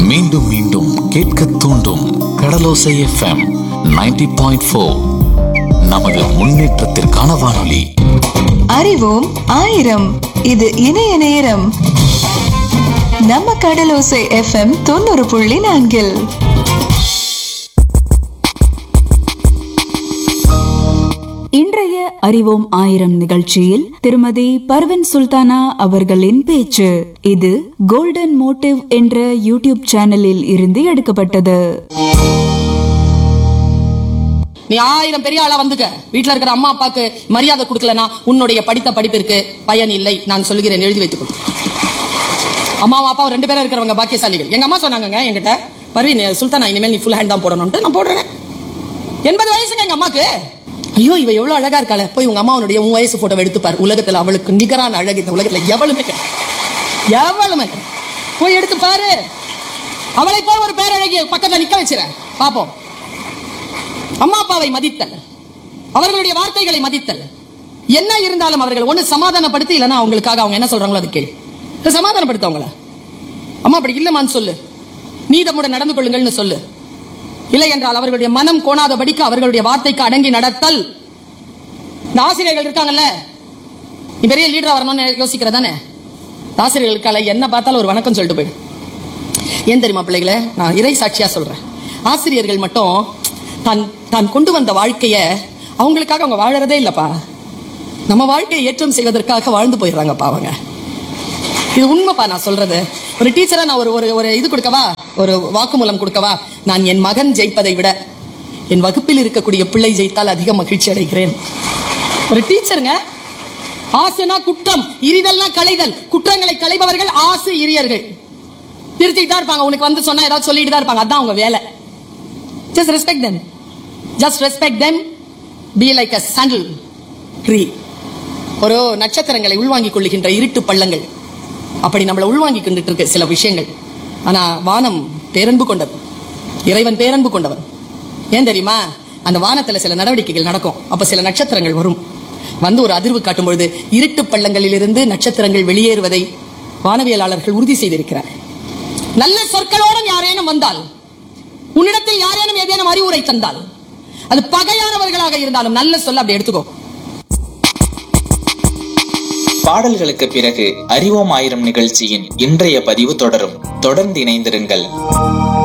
மீண்டும் மீண்டும் கேட்க தூண்டும் கடலோசை எஃப்எம் 90.4 பாயிண்ட் ஃபோர் நமது முன்னேற்றத்திற்கான வானொலி அறிவோம் ஆயிரம் இது இணைய நேரம் நம்ம கடலோசை எஃப்எம் தொண்ணூறு புள்ளி நான்கில் இன்றைய அறிவோம் ஆயிரம் நிகழ்ச்சியில் திருமதி பர்வின் சுல்தானா அவர்களின் பேச்சு இது கோல்டன் மோட்டிவ் என்ற யூடியூப் சேனலில் இருந்து எடுக்கப்பட்டது நீ ஆயிரம் பெரிய ஆளா வந்துக்க வீட்ல இருக்கிற அம்மா அப்பாக்கு மரியாதை கொடுக்கலனா உன்னுடைய படித்த படிப்பிற்கு பயன் இல்லை நான் சொல்கிறேன் எழுதி வைத்துக்கொள் அம்மாவும் அப்பாவும் ரெண்டு பேரும் இருக்கிறவங்க பாக்கியசாலிகள் எங்க அம்மா சொன்னாங்கங்க என்கிட்ட பர்வீன் சுல்தானா இனிமேல் நீ ஃபுல் ஹேண்ட் தான் போடணும்ட்டு நான் போடுறேன் எண்பது வயசுங்க எங்க அம்மாக்கு ஐயோ இவ எவ்வளவு அழகா இருக்காளே போய் உங்க அம்மாவுடைய உன் வயசு போட்டோ எடுத்துப்பார் உலகத்துல அவளுக்கு நிகரான அழகு இந்த உலகத்துல எவ்வளவுமே கிடையாது. எவ்வளவுமே கிடையாது. போய் எடுத்து பாரு அவளை போல் ஒரு பேரழகிய பக்கத்துல நிக்க வச்சிரேன் பாப்போம் அம்மா அப்பாவை மதித்தல் அவர்களுடைய வார்த்தைகளை மதித்தல் என்ன இருந்தாலும் அவர்கள் ஒண்ணு சமாதானப்படுத்தி இல்லைன்னா அவங்களுக்காக அவங்க என்ன சொல்றாங்களோ அது கேள்வி இல்ல சமாதானப்படுத்த அவங்கள அம்மா அப்படி இல்லமான்னு சொல்லு நீதமுடன் நடந்து கொள்ளுங்கள்னு சொல்லு இல்லை என்றால் அவர்களுடைய மனம் கோணாதபடிக்கு அவர்களுடைய வார்த்தைக்கு அடங்கி நடத்தல் இந்த ஆசிரியர்கள் இருக்காங்கல்ல நீ பெரிய லீடரா வரணும்னு யோசிக்கிறதானே ஆசிரியர்களுக்கால என்ன பார்த்தாலும் ஒரு வணக்கம் சொல்லிட்டு போயிடு ஏன் தெரியுமா பிள்ளைகளே நான் இறை சாட்சியா சொல்றேன் ஆசிரியர்கள் மட்டும் தான் தான் கொண்டு வந்த வாழ்க்கைய அவங்களுக்காக அவங்க வாழறதே இல்லப்பா நம்ம வாழ்க்கையை ஏற்றம் செய்வதற்காக வாழ்ந்து போயிடுறாங்கப்பா அவங்க இது உண்மைப்பா நான் சொல்றது ஒரு டீச்சரா நான் ஒரு ஒரு ஒரு இது கொடுக்கவா ஒரு வாக்குமூலம் கொடுக்கவா நான் என் மகன் ஜெயிப்பதை விட என் வகுப்பில் இருக்கக்கூடிய பிள்ளை ஜெயித்தால் அதிக மகிழ்ச்சி அடைகிறேன் ஒரு டீச்சருங்க ஆசுனா குற்றம் இரிதல்னா களைதல் குற்றங்களை களைபவர்கள் ஆசு இரியர்கள் திருத்திட்டு தான் இருப்பாங்க உனக்கு வந்து சொன்னா ஏதாவது சொல்லிட்டு தான் இருப்பாங்க அதான் அவங்க வேலை just respect them just respect them be like a sandal tree ஒரு நட்சத்திரங்களை உள்வாங்கிக் கொள்ளுகின்ற இருட்டு பள்ளங்கள் அப்படி நம்மளை உள்வாங்கி கொண்டுட்டு இருக்கு சில விஷயங்கள் ஆனா வானம் பேரன்பு கொண்டது இறைவன் பேரன்பு கொண்டவன் ஏன் தெரியுமா அந்த வானத்துல சில நடவடிக்கைகள் நடக்கும் அப்ப சில நட்சத்திரங்கள் வரும் வந்து ஒரு அதிர்வு காட்டும் பொழுது இருட்டு பள்ளங்களிலிருந்து நட்சத்திரங்கள் வெளியேறுவதை வானவியலாளர்கள் உறுதி செய்திருக்கிறார் நல்ல சொற்களோடும் யாரேனும் வந்தால் உன்னிடத்தில் யாரேனும் ஏதேனும் அறிவுரை தந்தால் அது பகையானவர்களாக இருந்தாலும் நல்ல சொல்ல அப்படி எடுத்துக்கோ பாடல்களுக்கு பிறகு அறிவோம் ஆயிரம் நிகழ்ச்சியின் இன்றைய பதிவு தொடரும் தொடர்ந்து இணைந்திருங்கள்